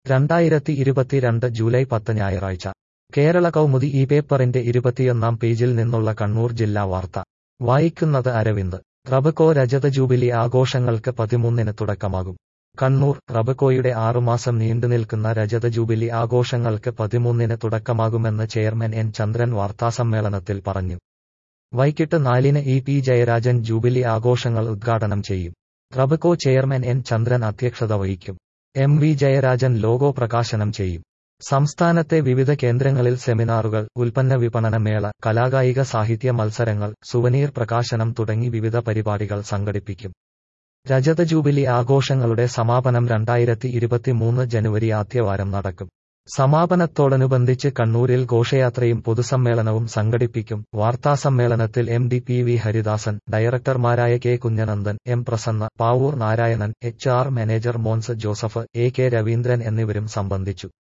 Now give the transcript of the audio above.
രണ്ടായിരത്തി ഇരുപത്തിരണ്ട് ജൂലൈ പത്ത് ഞായറാഴ്ച കേരള കൗമുദി ഈ പേപ്പറിന്റെ ഇരുപത്തിയൊന്നാം പേജിൽ നിന്നുള്ള കണ്ണൂർ ജില്ലാ വാർത്ത വായിക്കുന്നത് അരവിന്ദ് റബക്കോ രജത ജൂബിലി ആഘോഷങ്ങൾക്ക് പതിമൂന്നിന് തുടക്കമാകും കണ്ണൂർ റബക്കോയുടെ ആറുമാസം നീണ്ടുനിൽക്കുന്ന രജത ജൂബിലി ആഘോഷങ്ങൾക്ക് പതിമൂന്നിന് തുടക്കമാകുമെന്ന് ചെയർമാൻ എൻ ചന്ദ്രൻ വാർത്താസമ്മേളനത്തിൽ പറഞ്ഞു വൈകിട്ട് നാലിന് ഇ പി ജയരാജൻ ജൂബിലി ആഘോഷങ്ങൾ ഉദ്ഘാടനം ചെയ്യും റബക്കോ ചെയർമാൻ എൻ ചന്ദ്രൻ അധ്യക്ഷത വഹിക്കും എം വി ജയരാജൻ ലോഗോ പ്രകാശനം ചെയ്യും സംസ്ഥാനത്തെ വിവിധ കേന്ദ്രങ്ങളിൽ സെമിനാറുകൾ ഉൽപ്പന്ന വിപണന മേള കലാകായിക സാഹിത്യ മത്സരങ്ങൾ സുവനീർ പ്രകാശനം തുടങ്ങി വിവിധ പരിപാടികൾ സംഘടിപ്പിക്കും രജത ജൂബിലി ആഘോഷങ്ങളുടെ സമാപനം രണ്ടായിരത്തി ഇരുപത്തിമൂന്ന് ജനുവരി ആദ്യവാരം നടക്കും സമാപനത്തോടനുബന്ധിച്ച് കണ്ണൂരിൽ ഘോഷയാത്രയും പൊതുസമ്മേളനവും സംഘടിപ്പിക്കും വാർത്താസമ്മേളനത്തിൽ M D P V Haridasan ഡയറക്ടർമാരായ K Kunhanandan M Prasanna Pavoor Narayanan H R manager Mons Joseph A K Raveendran എന്നിവരും സംബന്ധിച്ചു